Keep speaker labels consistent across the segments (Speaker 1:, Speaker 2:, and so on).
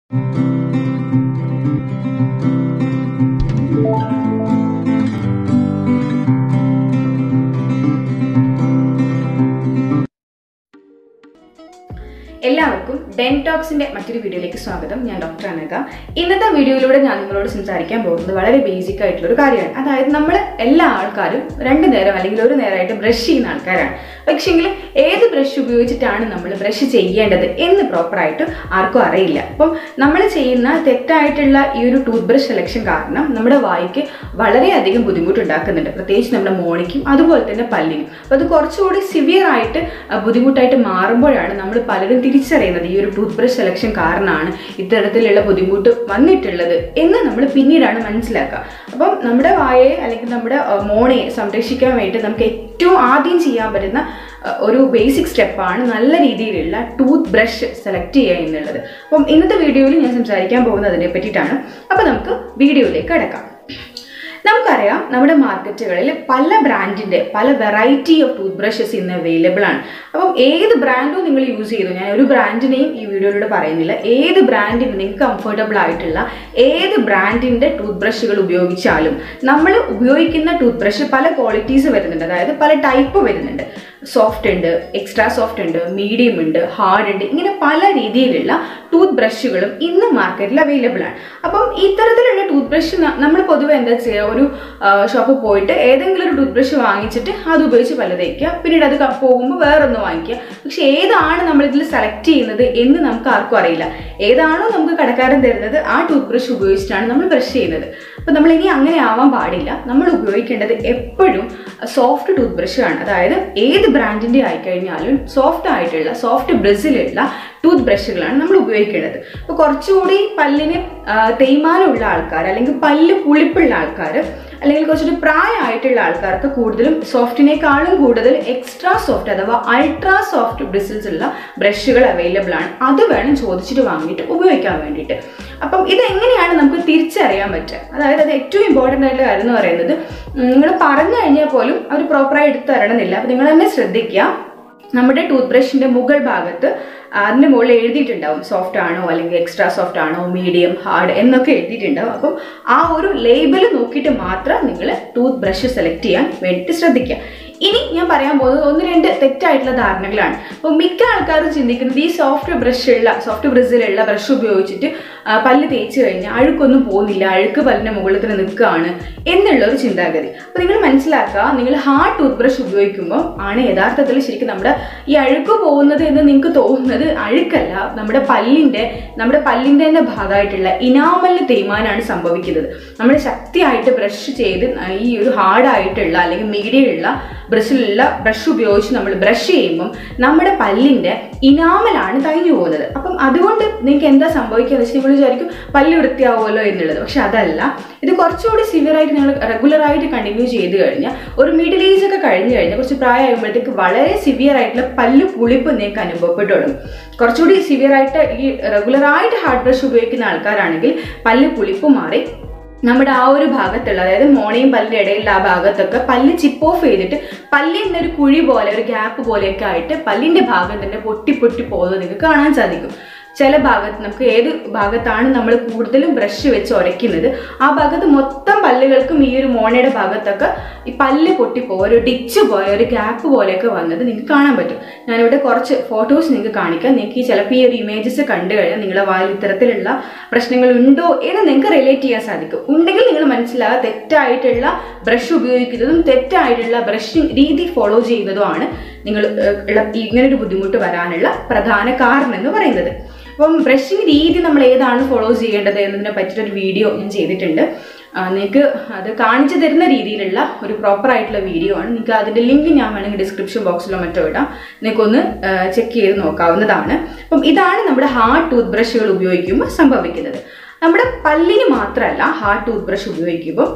Speaker 1: എല്ലാവർക്കും ഡെൻടോക്സിന്റെ മറ്റൊരു വീഡിയോയിലേക്ക് സ്വാഗതം ഞാൻ ഡോക്ടർ അനക ഇന്നത്തെ വീഡിയോയിലൂടെ ഞാൻ നിങ്ങളോട് സംസാരിക്കാൻ പോകുന്നത് വളരെ ബേസിക് ആയിട്ടുള്ള ഒരു കാര്യമാണ് അതായത് നമ്മൾ എല്ലാ ആൾക്കാരും രണ്ട് നേരം അല്ലെങ്കിൽ ഒരു നേരമായിട്ട് ബ്രഷ് ചെയ്യുന്ന ആൾക്കാരാണ് പക്ഷെങ്കിൽ ഏത് ബ്രഷ് ഉപയോഗിച്ചിട്ടാണ് നമ്മൾ ബ്രഷ് ചെയ്യേണ്ടത് എന്ന് പ്രോപ്പറായിട്ട് ആർക്കും അറിയില്ല അപ്പം നമ്മൾ ചെയ്യുന്ന തെറ്റായിട്ടുള്ള ഈ ഒരു ടൂത്ത് ബ്രഷ് സെലക്ഷൻ കാരണം നമ്മുടെ വായിക്ക് വളരെയധികം ബുദ്ധിമുട്ടുണ്ടാക്കുന്നുണ്ട് പ്രത്യേകിച്ച് നമ്മുടെ മോണിക്കും അതുപോലെ തന്നെ പല്ലിനും അപ്പോൾ അത് കുറച്ചുകൂടി സിവിയർ ആയിട്ട് ആ, ബുദ്ധിമുട്ടായിട്ട് മാറുമ്പോഴാണ് നമ്മൾ പലരും തിരിച്ചറിയുന്നത് ഈ ഒരു ടൂത്ത് ബ്രഷ് സെലക്ഷൻ കാരണമാണ് ഇത്തരത്തിലുള്ള ബുദ്ധിമുട്ട് വന്നിട്ടുള്ളത് എന്ന് നമ്മൾ പിന്നീടാണ് മനസ്സിലാക്കുക അപ്പം നമ്മുടെ വായയെ അല്ലെങ്കിൽ നമ്മുടെ ആ, മോണയെ സംരക്ഷിക്കാൻ വേണ്ടി നമുക്ക് ഏറ്റവും ആദ്യം ചെയ്യാൻ പറ്റുന്ന ആ, ഒരു ബേസിക് സ്റ്റെപ്പാണ് നല്ല രീതിയിലുള്ള ടൂത്ത് ബ്രഷ് സെലക്ട് ചെയ്യുക എന്നുള്ളത് അപ്പം ഇന്നത്തെ വീഡിയോയിൽ ഞാൻ സംസാരിക്കാൻ പോകുന്നത് അതിനെ പറ്റിയിട്ടാണ് അപ്പം നമുക്ക് വീഡിയോയിലേക്ക് കിടക്കാം നമുക്കറിയാം നമ്മുടെ മാർക്കറ്റുകളിൽ പല ബ്രാൻഡിന്റെ പല വെറൈറ്റി ഓഫ് ടൂത്ത് ബ്രഷസ് ഇന്ന് അവൈലബിൾ ആണ് അപ്പം ഏത് ബ്രാൻഡും നിങ്ങൾ യൂസ് ചെയ്തു ഞാൻ ഒരു ബ്രാൻഡിനെയും ഈ വീഡിയോയിലൂടെ പറയുന്നില്ല ഏത് ബ്രാൻഡിന് നിങ്ങൾക്ക് കംഫർട്ടബിൾ ആയിട്ടുള്ള ഏത് ബ്രാൻഡിന്റെ ടൂത്ത് ബ്രഷുകൾ ഉപയോഗിച്ചാലും നമ്മൾ ഉപയോഗിക്കുന്ന ടൂത്ത് ബ്രഷ് പല ക്വാളിറ്റീസ് വരുന്നുണ്ട് അതായത് പല ടൈപ്പ് വരുന്നുണ്ട് സോഫ്റ്റ് ഉണ്ട് എക്സ്ട്രാ സോഫ്റ്റ് ഉണ്ട് മീഡിയം ഉണ്ട് ഹാർഡ് ഉണ്ട് ഇങ്ങനെ പല രീതിയിലുള്ള ടൂത്ത് ബ്രഷുകളും ഇന്ന് മാർക്കറ്റിൽ അവൈലബിൾ ആണ് അപ്പം ഇത്തരത്തിലുള്ള ടൂത്ത് ബ്രഷ് നമ്മൾ പൊതുവെ എന്താ ചെയ്യുക ഒരു ഷോപ്പിൽ പോയിട്ട് ഏതെങ്കിലും ഒരു ടൂത്ത് ബ്രഷ് വാങ്ങിച്ചിട്ട് അത് ഉപയോഗിച്ച് പല തേക്കുക പിന്നീട് അത് ക- പോകുമ്പോൾ വേറൊന്ന് വാങ്ങിക്കുക പക്ഷെ ഏതാണ് നമ്മൾ ഇതിൽ സെലക്ട് ചെയ്യുന്നത് എന്ന് നമുക്ക് ആർക്കും അറിയില്ല ഏതാണോ നമുക്ക് കടക്കാരൻ തരുന്നത് ആ ടൂത്ത് ബ്രഷ് ഉപയോഗിച്ചിട്ടാണ് നമ്മൾ ബ്രഷ് ചെയ്യുന്നത് അപ്പം നമ്മൾ ഇനി അങ്ങനെ ആവാൻ പാടില്ല നമ്മൾ ഉപയോഗിക്കേണ്ടത് എപ്പോഴും സോഫ്റ്റ് ടൂത്ത് ബ്രഷ് ആണ് അതായത് ഏത് ബ്രാൻഡിന്റെ ആയിക്കഴിഞ്ഞാലും സോഫ്റ്റ് ആയിട്ടുള്ള സോഫ്റ്റ് ബ്രസിലുള്ള ടൂത്ത് ബ്രഷുകളാണ് നമ്മൾ ഉപയോഗിക്കേണ്ടത് അപ്പോൾ കുറച്ചുകൂടി പല്ലിന് ആ, തേയ്മാനമുള്ള ആൾക്കാർ അല്ലെങ്കിൽ പല്ല് പുളിപ്പുള്ള ആൾക്കാർ അല്ലെങ്കിൽ കുറച്ചുകൂടി പ്രായമായിട്ടുള്ള ആൾക്കാർക്ക് കൂടുതലും സോഫ്റ്റിനേക്കാളും കൂടുതൽ എക്സ്ട്രാ സോഫ്റ്റ് അഥവാ അൾട്രാ സോഫ്റ്റ് ബ്രിസിൽസ് ഉള്ള ബ്രഷുകൾ അവൈലബിൾ ആണ് അത് വേണം ചോദിച്ചിട്ട് വാങ്ങിയിട്ട് ഉപയോഗിക്കാൻ വേണ്ടിയിട്ട് അപ്പം ഇത് എങ്ങനെയാണ് നമുക്ക് തിരിച്ചറിയാൻ പറ്റുക അതായത് അത് ഏറ്റവും ഇമ്പോർട്ടൻ്റ് ആയിട്ടുള്ള കാര്യം എന്ന് പറയുന്നത് നിങ്ങൾ പറഞ്ഞു കഴിഞ്ഞാൽ പോലും അവർ പ്രോപ്പറായി എടുത്തു തരണമെന്നില്ല അപ്പം നിങ്ങൾ തന്നെ ശ്രദ്ധിക്കുക നമ്മുടെ ടൂത്ത് ബ്രഷിന്റെ മുകൾ ഭാഗത്ത് അതിന്റെ മുകളിൽ എഴുതിയിട്ടുണ്ടാവും സോഫ്റ്റ് ആണോ അല്ലെങ്കിൽ എക്സ്ട്രാ സോഫ്റ്റ് ആണോ മീഡിയം ഹാർഡ് എന്നൊക്കെ എഴുതിയിട്ടുണ്ടാവും അപ്പം ആ ഒരു ലേബൽ നോക്കിയിട്ട് മാത്രം നിങ്ങൾ ടൂത്ത് ബ്രഷ് സെലക്ട് ചെയ്യാൻ വേണ്ടിയിട്ട് ശ്രദ്ധിക്കുക ഇനി ഞാൻ പറയാൻ പോകുന്നത് ഒന്ന് രണ്ട് തെറ്റായിട്ടുള്ള ധാരണകളാണ് അപ്പോൾ മിക്ക ആൾക്കാരും ചിന്തിക്കുന്നത് ഈ സോഫ്റ്റ് ബ്രഷുള്ള സോഫ്റ്റ് ബ്രഷിലുള്ള ബ്രഷ് ഉപയോഗിച്ചിട്ട് ആ, പല്ല് തേച്ച് കഴിഞ്ഞാൽ അഴുക്കൊന്നും പോകുന്നില്ല അഴുക്ക് പല്ലിന്റെ മുകളിൽ തന്നെ നിൽക്കുകയാണ് എന്നുള്ള ഒരു ചിന്താഗതി അപ്പോൾ നിങ്ങൾ മനസ്സിലാക്കുക നിങ്ങൾ ഹാർഡ് ടൂത്ത് ബ്രഷ് ഉപയോഗിക്കുമ്പോൾ ആണ് യഥാർത്ഥത്തിൽ ശരിക്കും നമ്മുടെ ഈ അഴുക്ക് പോകുന്നത് എന്ന് നിങ്ങൾക്ക് തോന്നുന്നത് അഴുക്കല്ല നമ്മുടെ പല്ലിന്റെ നമ്മുടെ പല്ലിന്റെ തന്നെ ഭാഗമായിട്ടുള്ള ഇനാമലിന് തേയ്മാനാണ് സംഭവിക്കുന്നത് നമ്മൾ ശക്തിയായിട്ട് ബ്രഷ് ചെയ്ത് ഈ ഒരു ഹാർഡായിട്ടുള്ള അല്ലെങ്കിൽ മീഡിയം ഉള്ള ബ്രഷിലുള്ള ബ്രഷ് ഉപയോഗിച്ച് നമ്മൾ ബ്രഷ് ചെയ്യുമ്പം നമ്മുടെ പല്ലിന്റെ ഇനാമലാണ് തൈഞ്ഞു പോകുന്നത് അപ്പം അതുകൊണ്ട് നിങ്ങൾക്ക് എന്താ സംഭവിക്കുക വെച്ചാൽ നിങ്ങൾ വിചാരിക്കും പല്ല് വൃത്തിയാവുമല്ലോ എന്നുള്ളത് പക്ഷെ അതല്ല ഇത് കുറച്ചുകൂടി സിവിയർ ആയിട്ട് നിങ്ങൾ റെഗുലർ ആയിട്ട് കണ്ടിന്യൂ ചെയ്ത് കഴിഞ്ഞാൽ ഒരു മിഡിൽ ഏജ് ഒക്കെ കഴിഞ്ഞ് കഴിഞ്ഞാൽ കുറച്ച് പ്രായമാകുമ്പോഴത്തേക്ക് വളരെ സിവിയർ ആയിട്ടുള്ള പല്ല് പുളിപ്പ് നിങ്ങൾക്ക് അനുഭവപ്പെട്ടു തുടങ്ങും കുറച്ചുകൂടി സിവിയർ ആയിട്ട് ഈ റെഗുലർ ആയിട്ട് ഹാർഡ് ബ്രഷ് ഉപയോഗിക്കുന്ന ആൾക്കാരാണെങ്കിൽ പല്ല് പുളിപ്പ് മാറി നമ്മുടെ ആ ഒരു ഭാഗത്തുള്ള അതായത് മോണയും പല്ലിന്റെ ഇടയിലുള്ള ആ ഭാഗത്തൊക്കെ പല്ല് ചിപ്പ് ഓഫ് ചെയ്തിട്ട് പല്ലിന്റെ ഒരു കുഴി പോലെ ഒരു ഗ്യാപ്പ് പോലെയൊക്കെ ആയിട്ട് പല്ലിന്റെ ഭാഗം തന്നെ പൊട്ടി പൊട്ടി പോകുന്നത് നിങ്ങൾക്ക് കാണാൻ സാധിക്കും ചില ഭാഗത്ത് നമുക്ക് ഏത് ഭാഗത്താണ് നമ്മൾ കൂടുതലും ബ്രഷ് വെച്ച് ഉരയ്ക്കുന്നത് ആ ഭാഗത്ത് മൊത്തം പല്ലുകൾക്കും ഈ ഒരു മോണയുടെ ഭാഗത്തൊക്കെ ഈ പല്ല് പൊട്ടിപ്പോയ ഒരു ഡിച്ച് പോയ ഒരു ഗ്യാപ്പ് പോലെയൊക്കെ വന്നത് നിങ്ങൾക്ക് കാണാൻ പറ്റും ഞാനിവിടെ കുറച്ച് ഫോട്ടോസ് നിങ്ങൾക്ക് കാണിക്കാം നിങ്ങൾക്ക് ഈ ചിലപ്പോൾ ഈ ഒരു ഇമേജസ് കണ്ടു കഴിഞ്ഞാൽ നിങ്ങളുടെ വായിൽ ഇത്തരത്തിലുള്ള പ്രശ്നങ്ങൾ ഉണ്ടോ എന്ന് നിങ്ങൾക്ക് റിലേറ്റ് ചെയ്യാൻ സാധിക്കും ഉണ്ടെങ്കിൽ നിങ്ങൾ മനസ്സിലാവുക തെറ്റായിട്ടുള്ള ബ്രഷ് ഉപയോഗിക്കുന്നതും തെറ്റായിട്ടുള്ള ബ്രഷിംഗ് രീതി ഫോളോ ചെയ്യുന്നതുമാണ് നിങ്ങൾ ഏഹ്, ഉള്ള ഇങ്ങനൊരു ബുദ്ധിമുട്ട് വരാനുള്ള പ്രധാന കാരണം എന്ന് പറയുന്നത് അപ്പം ബ്രഷിംഗ് രീതി നമ്മൾ ഏതാണ് ഫോളോ ചെയ്യേണ്ടത് എന്നതിനെ പറ്റിയിട്ടൊരു വീഡിയോ ഞാൻ ചെയ്തിട്ടുണ്ട് ആ, നിങ്ങൾക്ക് അത് കാണിച്ചു തരുന്ന രീതിയിലുള്ള ഒരു പ്രോപ്പർ ആയിട്ടുള്ള വീഡിയോ ആണ് നിങ്ങൾക്ക് അതിൻ്റെ ലിങ്ക് ഞാൻ വേണമെങ്കിൽ ഡിസ്ക്രിപ്ഷൻ ബോക്സിലോ മറ്റോ ഇടാം നിങ്ങൾക്കൊന്ന് ചെക്ക് ചെയ്ത് നോക്കാവുന്നതാണ് അപ്പം ഇതാണ് നമ്മുടെ ഹാർഡ് ടൂത്ത് ബ്രഷുകൾ ഉപയോഗിക്കുമ്പോൾ സംഭവിക്കുന്നത് നമ്മുടെ പല്ലിന് മാത്രമല്ല ഹാർഡ് ടൂത്ത് ബ്രഷ് ഉപയോഗിക്കുമ്പോൾ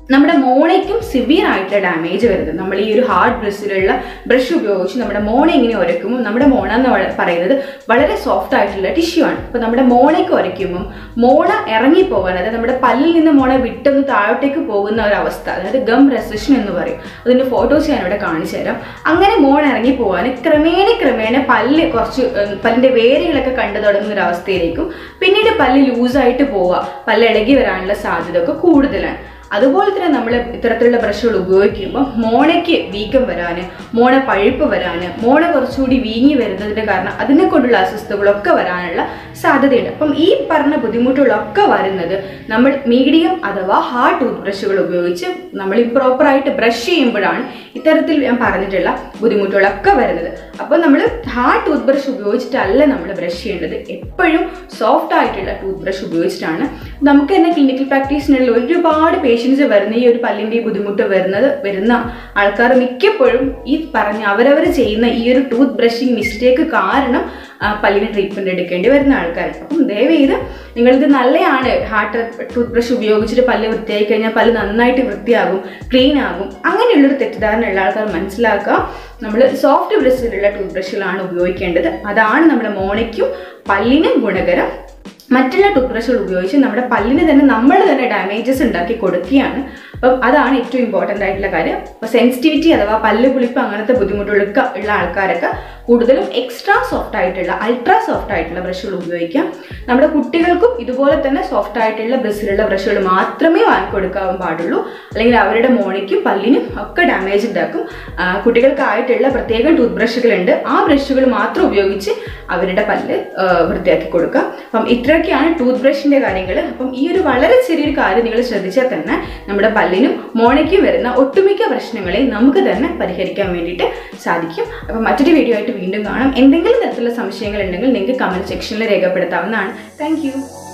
Speaker 1: നമ്മുടെ മോണയ്ക്കും സിവിയർ ആയിട്ടുള്ള ഡാമേജ് വരുന്നത് നമ്മൾ ഈ ഒരു ഹാർഡ് ബ്രഷിലുള്ള ബ്രഷ് ഉപയോഗിച്ച് നമ്മുടെ മോണ ഇങ്ങനെ ഉരയ്ക്കുമ്പോൾ നമ്മുടെ മോണ എന്ന് വ- പറയുന്നത് വളരെ സോഫ്റ്റ് ആയിട്ടുള്ള ടിഷ്യൂ ആണ് അപ്പോൾ നമ്മുടെ മോണയ്ക്ക് ഉരയ്ക്കുമ്പം മോണ ഇറങ്ങിപ്പോകാൻ അതായത് നമ്മുടെ പല്ലിൽ നിന്ന് മോണ വിട്ടൊന്ന് താഴോട്ടേക്ക് പോകുന്ന ഒരു അവസ്ഥ അതായത് ഗം റെസിഷൻ എന്ന് പറയും അതിൻ്റെ ഫോട്ടോസ് ഞാൻ ഇവിടെ കാണിച്ചു തരാം അങ്ങനെ മോണ ഇറങ്ങി പോകാൻ ക്രമേണ ക്രമേണ പല്ല് കുറച്ച് ഉം, പല്ലിൻ്റെ വേരുകളൊക്കെ കണ്ടു തുടങ്ങുന്ന ഒരു അവസ്ഥയിലേക്കും പിന്നീട് പല്ല് ലൂസായിട്ട് പോവുക പല്ല് ഇളകി വരാനുള്ള സാധ്യത ഒക്കെ കൂടുതലാണ് അതുപോലെ തന്നെ നമ്മൾ ഇത്തരത്തിലുള്ള ബ്രഷുകൾ ഉപയോഗിക്കുമ്പോൾ മോണയ്ക്ക് വീക്കം വരാൻ മോണ പഴുപ്പ് വരാൻ മോണ കുറച്ചുകൂടി വീങ്ങി വരുന്നതിൻ്റെ കാരണം അതിനെ കൊണ്ടുള്ള അസ്വസ്ഥതകളൊക്കെ വരാനുള്ള സാധ്യതയുണ്ട് അപ്പം ഈ പറഞ്ഞ ബുദ്ധിമുട്ടുകളൊക്കെ വരുന്നത് നമ്മൾ മീഡിയം അഥവാ ഹാർഡ് ടൂത്ത് ബ്രഷുകൾ ഉപയോഗിച്ച് നമ്മൾ ഇംപ്രോപ്പറായിട്ട് ബ്രഷ് ചെയ്യുമ്പോഴാണ് ഇത്തരത്തിൽ ഞാൻ പറഞ്ഞിട്ടുള്ള ബുദ്ധിമുട്ടുകളൊക്കെ വരുന്നത് അപ്പോൾ നമ്മൾ ഹാർഡ് ടൂത്ത് ബ്രഷ് ഉപയോഗിച്ചിട്ടല്ല നമ്മൾ ബ്രഷ് ചെയ്യേണ്ടത് എപ്പോഴും സോഫ്റ്റ് ആയിട്ടുള്ള ടൂത്ത് ബ്രഷ് ഉപയോഗിച്ചിട്ടാണ് നമുക്ക് തന്നെ ക്ലിനിക്കൽ പ്രാക്ടീസിനുള്ള ഒരുപാട് പേഷ്യൻസ് വരുന്ന ഈ ഒരു പല്ലിൻ്റെ ഈ ബുദ്ധിമുട്ട് വരുന്നത് വരുന്ന ആൾക്കാർ മിക്കപ്പോഴും ഈ പറഞ്ഞ അവരവർ ചെയ്യുന്ന ഈ ഒരു ടൂത്ത് ബ്രഷിങ് മിസ്റ്റേക്ക് കാരണം ആ, പല്ലിന് ട്രീറ്റ്മെൻറ്റ് എടുക്കേണ്ടി വരുന്ന ആൾക്കാർ അപ്പം ദയവേത് നിങ്ങളിത് നല്ലതാണ് ഹാർട്ട് ടൂത്ത് ബ്രഷ് ഉപയോഗിച്ചിട്ട് പല്ല് വൃത്തിയായി കഴിഞ്ഞാൽ പല്ല് നന്നായിട്ട് വൃത്തിയാകും ക്ലീൻ ആകും അങ്ങനെയുള്ളൊരു തെറ്റിദ്ധാരണ ഉള്ള ആൾക്കാർ മനസ്സിലാക്കുക നമ്മൾ സോഫ്റ്റ് ബ്രഷിലുള്ള ടൂത്ത് ബ്രഷുകളാണ് ഉപയോഗിക്കേണ്ടത് അതാണ് നമ്മുടെ മോണയ്ക്കും പല്ലിനും ഗുണകരം മറ്റുള്ള ടൂത്ത് ബ്രഷുകൾ ഉപയോഗിച്ച് നമ്മുടെ പല്ലിന് തന്നെ നമ്മൾ തന്നെ ഡാമേജസ് ഉണ്ടാക്കി കൊടുക്കുകയാണ് അപ്പം അതാണ് ഏറ്റവും ഇമ്പോർട്ടൻ്റ് ആയിട്ടുള്ള കാര്യം അപ്പോൾ സെൻസിറ്റിവിറ്റി അഥവാ പല്ല് പുളിപ്പ് അങ്ങനത്തെ ബുദ്ധിമുട്ടുകളൊക്കെ ഉള്ള ആൾക്കാരൊക്കെ കൂടുതലും എക്സ്ട്രാ സോഫ്റ്റ് ആയിട്ടുള്ള അൾട്രാ സോഫ്റ്റ് ആയിട്ടുള്ള ബ്രഷുകൾ ഉപയോഗിക്കാം നമ്മുടെ കുട്ടികൾക്കും ഇതുപോലെ തന്നെ സോഫ്റ്റ് ആയിട്ടുള്ള ബ്രഷിലുള്ള ബ്രഷുകൾ മാത്രമേ വാങ്ങിക്കൊടുക്കാൻ പാടുള്ളൂ അല്ലെങ്കിൽ അവരുടെ മോണയ്ക്കും പല്ലിനും ഒക്കെ ഡാമേജ് ഉണ്ടാക്കും ആ, കുട്ടികൾക്കായിട്ടുള്ള പ്രത്യേകം ടൂത്ത് ബ്രഷുകളുണ്ട് ആ ബ്രഷുകൾ മാത്രം ഉപയോഗിച്ച് അവരുടെ പല്ല് ആ, വൃത്തിയാക്കി കൊടുക്കുക അപ്പം ഇത്രയൊക്കെയാണ് ടൂത്ത് ബ്രഷിൻ്റെ കാര്യങ്ങൾ അപ്പം ഈ ഒരു വളരെ ചെറിയൊരു കാര്യം നിങ്ങൾ ശ്രദ്ധിച്ചാൽ തന്നെ നമ്മുടെ പല്ലിനും മോണയ്ക്കും വരുന്ന ഒട്ടുമിക്ക പ്രശ്നങ്ങളെ നമുക്ക് തന്നെ പരിഹരിക്കാൻ വേണ്ടിയിട്ട് സാധിക്കും അപ്പം മറ്റൊരു വീഡിയോ ആയിട്ട് വീണ്ടും കാണാം എന്തെങ്കിലും തരത്തിലുള്ള സംശയങ്ങൾ ഉണ്ടെങ്കിൽ നിങ്ങൾക്ക് കമൻറ്റ് സെക്ഷനിൽ രേഖപ്പെടുത്താവുന്നതാണ് താങ്ക്